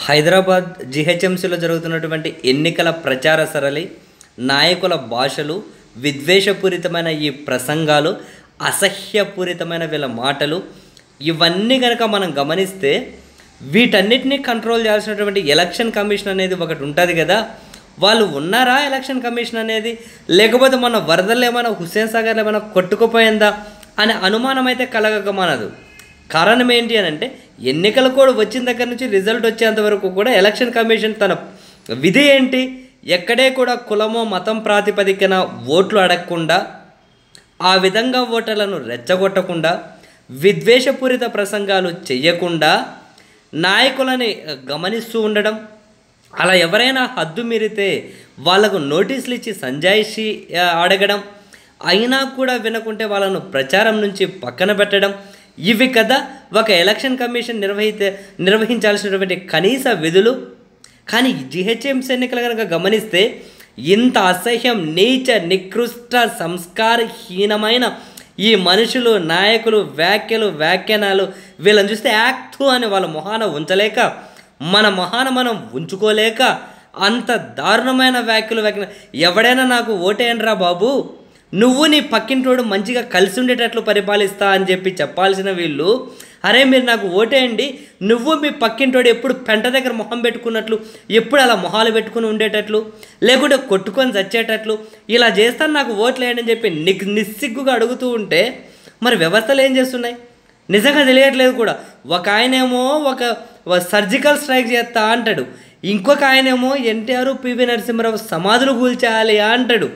హైదరాబాద్ జిహెచ్ఎంసీలో జరుగుతున్నటువంటి ఎన్నికల ప్రచార సరళి నాయకుల భాషలు విద్వేషపూరితమైన ఈ ప్రసంగాలు అసహ్యపూరితమైన వీళ్ళ మాటలు ఇవన్నీ కనుక మనం గమనిస్తే వీటన్నిటిని కంట్రోల్ చేయాల్సినటువంటి ఎలక్షన్ కమిషన్ అనేది ఒకటి ఉంటుంది కదా వాళ్ళు ఉన్నారా ఎలక్షన్ కమిషన్ అనేది లేకపోతే మన వరదలు ఏమైనా హుస్సేన్ సాగర్ ఏమైనా కొట్టుకుపోయిందా అనే అనుమానం అయితే కలగక మనదు కారణం ఏంటి అని అంటే ఎన్నికల కోడ్ వచ్చిన దగ్గర నుంచి రిజల్ట్ వచ్చేంత వరకు కూడా ఎలక్షన్ కమిషన్ తన విధి ఏంటి ఎక్కడే కూడా కులమో మతం ప్రాతిపదికన ఓట్లు అడగకుండా ఆ విధంగా ఓటర్లను రెచ్చగొట్టకుండా విద్వేషపూరిత ప్రసంగాలు చెయ్యకుండా నాయకులని గమనిస్తూ ఉండడం అలా ఎవరైనా హద్దు మీరితే వాళ్ళకు నోటీసులు ఇచ్చి సంజాయిషి ఆ, అడగడం అయినా కూడా వినకుంటే వాళ్ళను ప్రచారం నుంచి పక్కన పెట్టడం ఇవి కదా ఒక ఎలక్షన్ కమిషన్ నిర్వహితే నిర్వహించాల్సినటువంటి కనీస విధులు కానీ జిహెచ్ఎంసీ ఎన్నికలు కనుక గమనిస్తే ఇంత అసహ్యం నీచ నికృష్ట సంస్కారహీనమైన ఈ మనుషులు నాయకులు వ్యాఖ్యలు వ్యాఖ్యానాలు వీళ్ళని చూస్తే యాక్టు అని వాళ్ళ మొహాన ఉంచలేక మన మొహాన మనం ఉంచుకోలేక అంత దారుణమైన వ్యాఖ్యలు వ్యాఖ్య ఎవడైనా నాకు ఓటేయండిరా బాబు నువ్వు నీ పక్కింటోడు మంచిగా కలిసి ఉండేటట్లు పరిపాలిస్తా అని చెప్పి చెప్పాల్సిన వీళ్ళు అరే మీరు నాకు ఓటేయండి నువ్వు మీ పక్కింటోడు ఎప్పుడు పెంట దగ్గర మొహం పెట్టుకున్నట్లు ఎప్పుడు అలా మొహాలు పెట్టుకుని ఉండేటట్లు లేకుంటే కొట్టుకొని చచ్చేటట్లు ఇలా చేస్తాను నాకు ఓట్లు వేయండి అని చెప్పి నిక్ నిస్సిగ్గుగా అడుగుతూ ఉంటే మరి వ్యవస్థలు ఏం చేస్తున్నాయి నిజంగా తెలియట్లేదు కూడా ఒక ఆయనేమో ఒక ఒక సర్జికల్ స్ట్రైక్ చేస్తా అంటాడు ఇంకొక ఆయనేమో ఎన్టీఆర్ పివి నరసింహరావు సమాధులు కూల్చేయాలి అంటాడు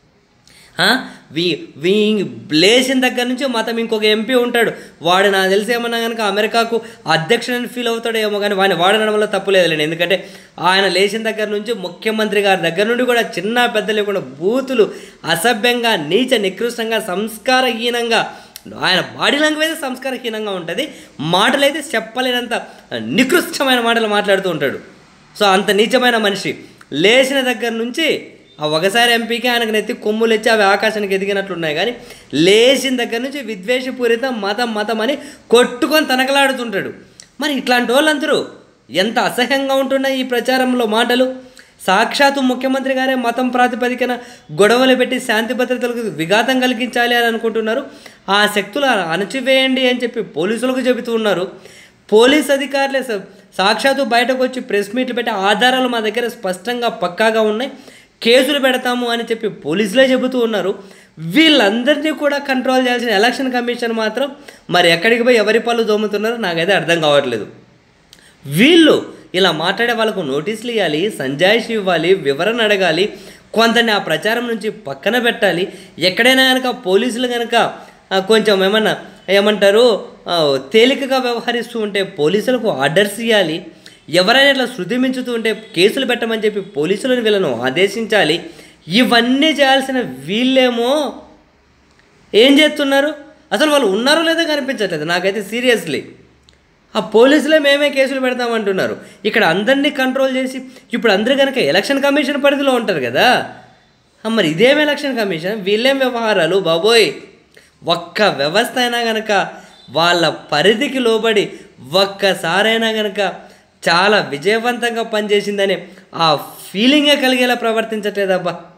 ఆ? వీ వీ లేచిన దగ్గర నుంచి మతం ఇంకొక ఎంపీ ఉంటాడు వాడు నాకు తెలిసి ఏమన్నా కనుక అమెరికాకు అధ్యక్షుడని ఫీల్ అవుతాడో ఏమో కానీ వాడిని వాడడం వల్ల తప్పులేదులేండి ఎందుకంటే ఆయన లేచిన దగ్గర నుంచి ముఖ్యమంత్రి గారి దగ్గర నుండి కూడా చిన్న పెద్ద లేకుండా బూతులు అసభ్యంగా నీచ నికృష్టంగా సంస్కారహీనంగా ఆయన బాడీ లాంగ్వేజ్ సంస్కారహీనంగా ఉంటుంది మాటలు అయితే చెప్పలేనంత నికృష్టమైన మాటలు మాట్లాడుతూ ఉంటాడు సో అంత నీచమైన మనిషి లేచిన దగ్గర నుంచి ఆ ఒకసారి ఎంపీకి ఆయనకు నెత్తి కొమ్ములు ఇచ్చి అవి ఆకాశానికి ఎదిగినట్లున్నాయి కానీ లేచిన దగ్గర నుంచి విద్వేషపూరిత మతం మతం అని కొట్టుకొని తనకలాడుతుంటాడు మరి ఇట్లాంటి వాళ్ళందరూ ఎంత అసహ్యంగా ఉంటున్నాయి ఈ ప్రచారంలో మాటలు సాక్షాత్తు ముఖ్యమంత్రి గారే మతం ప్రాతిపదికన గొడవలు పెట్టి శాంతి భద్రతలకు విఘాతం కలిగించాలి అని అనుకుంటున్నారు ఆ శక్తులు అణచివేయండి అని చెప్పి పోలీసులకు చెబుతూ ఉన్నారు పోలీస్ అధికారులే స- సాక్షాత్తు బయటకు వచ్చి ప్రెస్ మీట్లు పెట్టి ఆధారాలు మా దగ్గర స్పష్టంగా పక్కాగా ఉన్నాయి కేసులు పెడతాము అని చెప్పి పోలీసులే చెబుతూ ఉన్నారు వీళ్ళందరినీ కూడా కంట్రోల్ చేయాల్సిన ఎలక్షన్ కమిషన్ మాత్రం మరి ఎక్కడికి పోయి ఎవరి పళ్ళు దోముతున్నారో నాకైతే అర్థం కావట్లేదు వీళ్ళు ఇలా మాట్లాడే వాళ్ళకు నోటీసులు ఇవ్వాలి సంజాయిషి ఇవ్వాలి వివరణ అడగాలి కొంతని ఆ ప్రచారం నుంచి పక్కన పెట్టాలి ఎక్కడైనా కనుక పోలీసులు కనుక ఆ, కొంచెం ఏమన్నా ఏమంటారు ఆ, తేలికగా వ్యవహరిస్తూ ఉంటే పోలీసులకు ఆర్డర్స్ ఇవ్వాలి ఎవరైనా ఇట్లా శృతి మించుతూ ఉంటే కేసులు పెట్టమని చెప్పి పోలీసులను వీళ్ళను ఆదేశించాలి ఇవన్నీ చేయాల్సిన వీళ్ళేమో ఏం చేస్తున్నారు అసలు వాళ్ళు ఉన్నారో లేదో కనిపించట్లేదు నాకైతే సీరియస్లీ ఆ పోలీసులే మేమే కేసులు పెడతామంటున్నారు ఇక్కడ అందరినీ కంట్రోల్ చేసి ఇప్పుడు అందరూ కనుక ఎలక్షన్ కమిషన్ పరిధిలో ఉంటారు కదా ఆ, మరి ఇదేం ఎలక్షన్ కమిషన్ వీళ్ళేం వ్యవహారాలు బాబోయ్ ఒక్క వ్యవస్థ అయినా కనుక వాళ్ళ పరిధికి లోబడి ఒక్కసారైనా కనుక చాలా విజయవంతంగా పనిచేసిందని ఆ ఫీలింగే కలిగేలా ప్రవర్తించట్లేదబ్బా